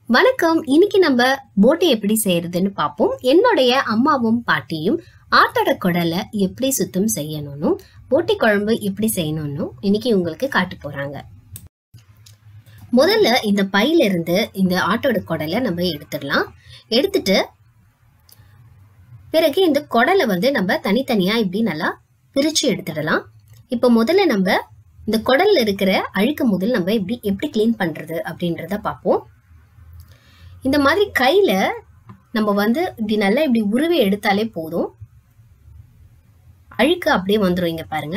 வணக்கம் இன்னைக்கு நம்ம போட்டி எப்படி செய்யறதுன்னு பார்ப்போம் என்னுடைய அம்மாவும் பாட்டியும் ஆட்டோட குடலை எப்படி சுத்தம் செய்யணும்னு போட்டி குழம்பு எப்படி செய்யணும்னு இன்னைக்கு உங்களுக்கு காட்டு போறாங்க முதல்ல இந்த பையில இருந்து இந்த ஆட்டோட குடலை நம்ம எடுத்துடலாம் எடுத்துட்டு பிறகு இந்த குடலை வந்து நம்ம தனித்தனியா இப்படி நல்லா பிரிச்சு எடுத்துடலாம் இப்போ முதல்ல நம்ம இந்த குடல்ல இருக்கிற அழுக்கு முதல் நம்ம இப்படி எப்படி க்ளீன் பண்றது அப்படின்றத பார்ப்போம் இந்த மாதிரி கையில நம்ம வந்து இப்படி நல்லா இப்படி உருவி எடுத்தாலே போதும் அழுக்கு அப்படியே வந்துடும் இங்க பாருங்க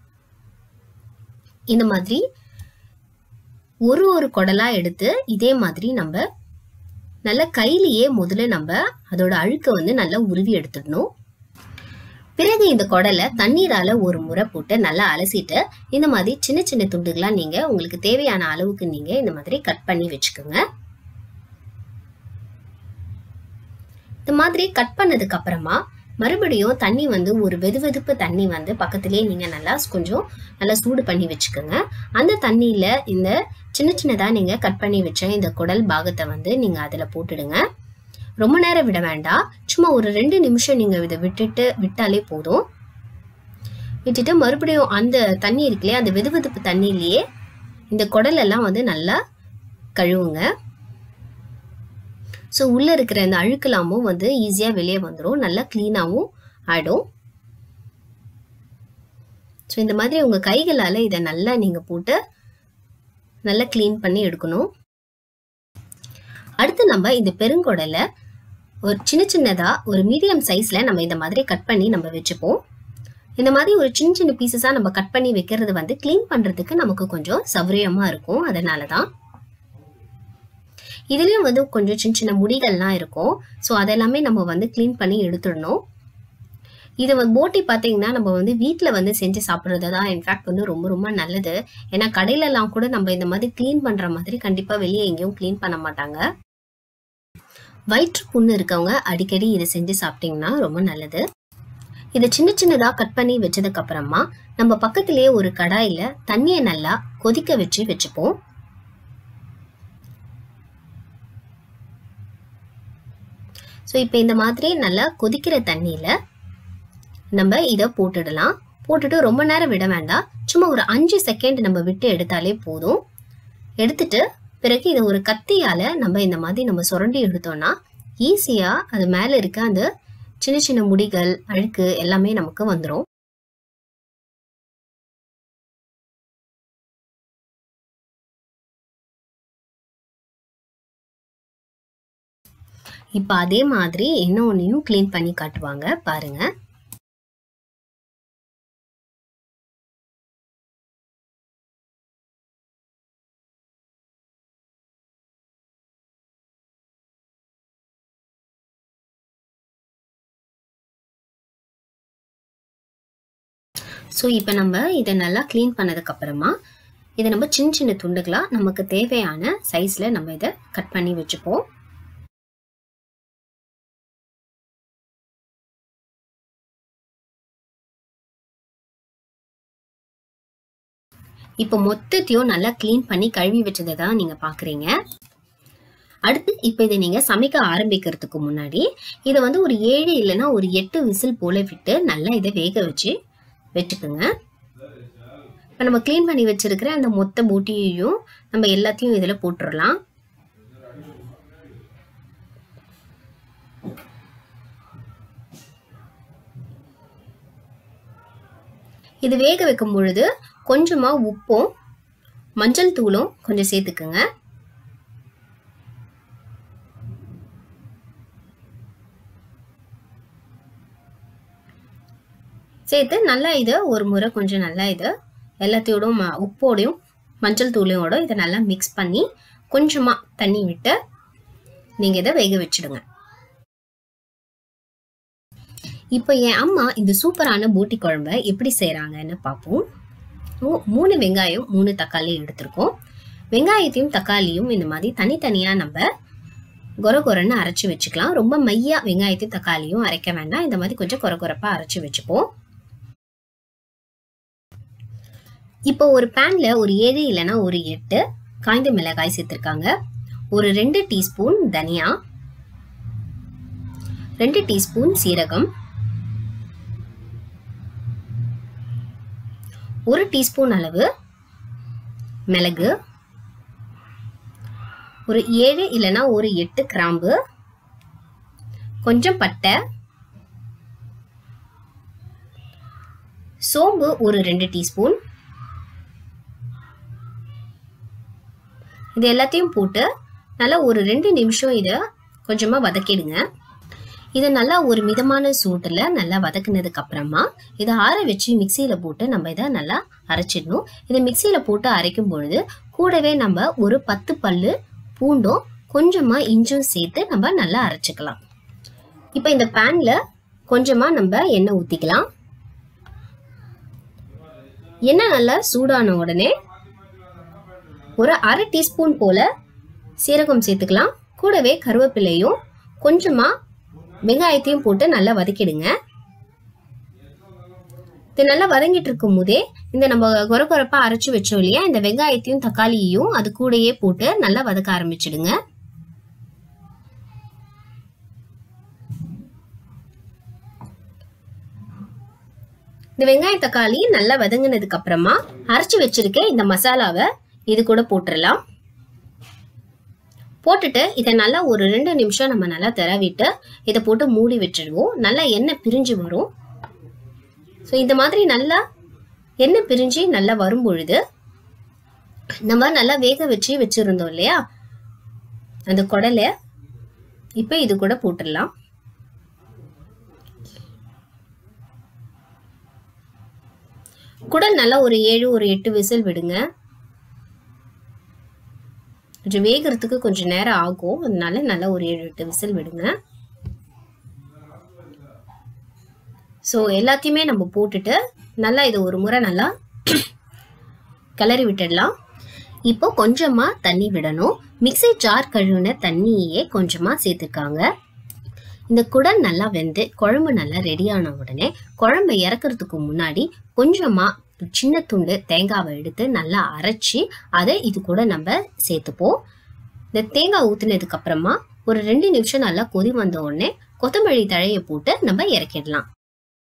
இந்த மாதிரி ஒரு ஒரு குடலா எடுத்து இதே மாதிரி நம்ம நல்லா கையிலேயே முதல்ல நம்ம அதோட அழுக்க வந்து நல்லா உருவி எடுத்துடணும் பிறகு இந்த குடலை தண்ணீரால ஒரு முறை போட்டு நல்லா அலசிட்டு இந்த மாதிரி சின்ன சின்ன துண்டுகளா நீங்க உங்களுக்கு தேவையான அளவுக்கு நீங்க இந்த மாதிரி கட் பண்ணி வச்சுக்கோங்க இந்த மாதிரி கட் பண்ணதுக்கு அப்புறமா மறுபடியும் தண்ணி வந்து ஒரு வெதுவெதுப்பு தண்ணி வந்து பக்கத்துலேயே நீங்கள் நல்லா கொஞ்சம் நல்லா சூடு பண்ணி வச்சுக்கோங்க அந்த தண்ணியில் இந்த சின்ன சின்னதாக நீங்கள் கட் பண்ணி வச்ச இந்த குடல் பாகத்தை வந்து நீங்கள் அதில் போட்டுடுங்க ரொம்ப நேரம் விட வேண்டாம் சும்மா ஒரு ரெண்டு நிமிஷம் நீங்கள் இதை விட்டுட்டு விட்டாலே போதும் விட்டுட்டு மறுபடியும் அந்த தண்ணி இருக்குல்லையே அந்த வெதுவெதுப்பு தண்ணியிலேயே இந்த குடலெல்லாம் வந்து நல்லா கழுவுங்க ஸோ உள்ளே இருக்கிற இந்த அழுக்கலாமும் வந்து ஈஸியாக வெளியே வந்துடும் நல்லா க்ளீனாகவும் ஆகிடும் ஸோ இந்த மாதிரி உங்கள் கைகளால் இதை நல்லா நீங்கள் போட்டு நல்லா க்ளீன் பண்ணி எடுக்கணும் அடுத்து நம்ம இந்த பெருங்குடலை ஒரு சின்ன சின்னதாக ஒரு மீடியம் சைஸில் நம்ம இந்த மாதிரி கட் பண்ணி நம்ம வச்சுப்போம் இந்த மாதிரி ஒரு சின்ன சின்ன பீசஸாக நம்ம கட் பண்ணி வைக்கிறது வந்து க்ளீன் பண்ணுறதுக்கு நமக்கு கொஞ்சம் சௌகரியமாக இருக்கும் அதனால தான் இதுலேயும் வந்து கொஞ்சம் சின்ன சின்ன முடிகள்லாம் இருக்கும் ஸோ அதெல்லாமே நம்ம வந்து க்ளீன் பண்ணி எடுத்துடணும் இது வந்து போட்டி பார்த்தீங்கன்னா நம்ம வந்து வீட்டில் வந்து செஞ்சு சாப்பிட்றது தான் இன்ஃபேக்ட் வந்து ரொம்ப ரொம்ப நல்லது ஏன்னா கடையிலலாம் கூட நம்ம இந்த மாதிரி க்ளீன் பண்ணுற மாதிரி கண்டிப்பாக வெளியே எங்கேயும் க்ளீன் பண்ண மாட்டாங்க வயிற்று புண்ணு இருக்கவங்க அடிக்கடி இதை செஞ்சு சாப்பிட்டீங்கன்னா ரொம்ப நல்லது இதை சின்ன சின்னதாக கட் பண்ணி வச்சதுக்கு அப்புறமா நம்ம பக்கத்திலேயே ஒரு கடாயில் தண்ணியை நல்லா கொதிக்க வச்சு வச்சுப்போம் ஸோ இப்போ இந்த மாதிரி நல்லா கொதிக்கிற தண்ணியில் நம்ம இதை போட்டுடலாம் போட்டுட்டு ரொம்ப நேரம் விட வேண்டாம் சும்மா ஒரு அஞ்சு செகண்ட் நம்ம விட்டு எடுத்தாலே போதும் எடுத்துட்டு பிறகு இதை ஒரு கத்தியால் நம்ம இந்த மாதிரி நம்ம சுரண்டி எடுத்தோம்னா ஈஸியாக அது மேலே இருக்க அந்த சின்ன சின்ன முடிகள் அழுக்கு எல்லாமே நமக்கு வந்துடும் இப்போ அதே மாதிரி இன்னொன்னையும் க்ளீன் பண்ணி காட்டுவாங்க பாருங்க ஸோ இப்போ நம்ம இதை நல்லா க்ளீன் பண்ணதுக்கு அப்புறமா இதை நம்ம சின்ன சின்ன துண்டுகளாக நமக்கு தேவையான சைஸில் நம்ம இதை கட் பண்ணி வச்சுப்போம் இப்போ மொத்தத்தையும் நல்லா க்ளீன் பண்ணி கழுவி வச்சதை தான் நீங்கள் பார்க்குறீங்க அடுத்து இப்போ இதை நீங்கள் சமைக்க ஆரம்பிக்கிறதுக்கு முன்னாடி இதை வந்து ஒரு ஏழு இல்லைன்னா ஒரு எட்டு விசில் போல விட்டு நல்லா இதை வேக வச்சு வச்சுக்கோங்க இப்போ நம்ம க்ளீன் பண்ணி வச்சிருக்கிற அந்த மொத்த பூட்டியையும் நம்ம எல்லாத்தையும் இதில் போட்டுடலாம் இது வேக வைக்கும் பொழுது கொஞ்சமாக உப்பும் மஞ்சள் தூளும் கொஞ்சம் சேர்த்துக்குங்க சேர்த்து நல்லா இதை ஒரு முறை கொஞ்சம் நல்லா இதை எல்லாத்தையோடும் உப்போடையும் மஞ்சள் தூளையோட இதை நல்லா மிக்ஸ் பண்ணி கொஞ்சமாக தண்ணி விட்டு நீங்கள் இதை வேக வச்சுடுங்க இப்போ என் அம்மா இந்த சூப்பரான பூட்டி குழம்ப எப்படி செய்கிறாங்கன்னு பார்ப்போம் மூணு வெங்காயம் மூணு தக்காளி எடுத்திருக்கோம் வெங்காயத்தையும் தக்காளியும் இந்த மாதிரி தனித்தனியாக நம்ம கொர கொரன்னு அரைச்சி வச்சுக்கலாம் ரொம்ப மையா வெங்காயத்தையும் தக்காளியும் அரைக்க வேண்டாம் இந்த மாதிரி கொஞ்சம் கொர கொரப்பாக அரைச்சி வச்சுப்போம் இப்போ ஒரு பேனில் ஒரு ஏழு இல்லைன்னா ஒரு எட்டு காய்ந்த மிளகாய் சேர்த்துருக்காங்க ஒரு ரெண்டு டீஸ்பூன் தனியா ரெண்டு டீஸ்பூன் சீரகம் ஒரு டீஸ்பூன் அளவு மிளகு ஒரு ஏழு இல்லைன்னா ஒரு எட்டு கிராம்பு கொஞ்சம் பட்டை சோம்பு ஒரு ரெண்டு டீஸ்பூன் இது எல்லாத்தையும் போட்டு நல்லா ஒரு ரெண்டு நிமிஷம் இதை கொஞ்சமாக வதக்கிடுங்க இதை நல்லா ஒரு மிதமான சூட்டில் நல்லா வதக்குனதுக்கு அப்புறமா இதை ஆற வச்சு மிக்சியில் போட்டு நம்ம இதை நல்லா அரைச்சிடணும் இதை மிக்சியில் போட்டு அரைக்கும் பொழுது கூடவே நம்ம ஒரு பத்து பல்லு பூண்டும் கொஞ்சமாக இஞ்சும் சேர்த்து நம்ம நல்லா அரைச்சிக்கலாம் இப்போ இந்த பேனில் கொஞ்சமாக நம்ம எண்ணெய் ஊற்றிக்கலாம் எண்ணெய் நல்லா சூடான உடனே ஒரு அரை டீஸ்பூன் போல் சீரகம் சேர்த்துக்கலாம் கூடவே கருவேப்பிலையும் கொஞ்சமாக வெங்காயத்தையும் போட்டு நல்லா வதக்கிடுங்க இது நல்லா வதங்கிட்டு இருக்கும் போதே இந்த நம்ம கொர கொரப்பா அரைச்சு வச்சோம் இல்லையா இந்த வெங்காயத்தையும் தக்காளியையும் அது கூடயே போட்டு நல்லா வதக்க ஆரம்பிச்சிடுங்க இந்த வெங்காயம் தக்காளி நல்லா வதங்கினதுக்கு அப்புறமா அரைச்சு வச்சிருக்க இந்த மசாலாவை இது கூட போட்டுடலாம் போட்டுட்டு இதை நல்லா ஒரு ரெண்டு நிமிஷம் நம்ம நல்லா திரவிட்டு இதை போட்டு மூடி வச்சிடுவோம் நல்லா எண்ணெய் பிரிஞ்சு வரும் ஸோ இந்த மாதிரி நல்லா எண்ணெய் பிரிஞ்சு நல்லா வரும் பொழுது நம்ம நல்லா வேக வச்சு வச்சுருந்தோம் இல்லையா அந்த குடலை இப்போ இது கூட போட்டுடலாம் குடல் நல்லா ஒரு ஏழு ஒரு எட்டு விசில் விடுங்க கொஞ்சம் வேகிறதுக்கு கொஞ்சம் நேரம் ஆகும் அதனால நல்லா ஒரு ஏழு எட்டு விசில் விடுங்க ஸோ எல்லாத்தையுமே நம்ம போட்டுட்டு நல்லா இது ஒரு முறை நல்லா கிளறி விட்டுடலாம் இப்போ கொஞ்சமாக தண்ணி விடணும் மிக்சி ஜார் கழுவின தண்ணியே கொஞ்சமாக சேர்த்துருக்காங்க இந்த குடல் நல்லா வெந்து குழம்பு நல்லா ரெடியான உடனே குழம்பு இறக்குறதுக்கு முன்னாடி கொஞ்சமாக சின்ன துண்டு தேங்காவை எடுத்து நல்லா அரைச்சி அதை இது கூட நம்ம சேர்த்துப்போம் இந்த தேங்காய் ஊற்றுனதுக்கு அப்புறமா ஒரு ரெண்டு நிமிஷம் நல்லா கொதி வந்த உடனே கொத்தமல்லி தழையை போட்டு நம்ம இறக்கிடலாம்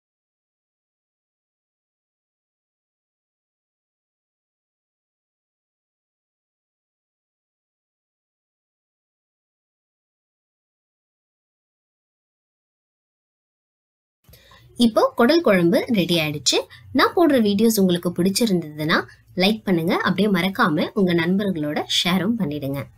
இப்போ குடல் குழம்பு ரெடி ஆயிடுச்சு நான் போடுற வீடியோஸ் உங்களுக்கு பிடிச்சிருந்ததுன்னா லைக் பண்ணுங்க அப்படியே மறக்காம உங்க நண்பர்களோட ஷேரும் பண்ணிடுங்க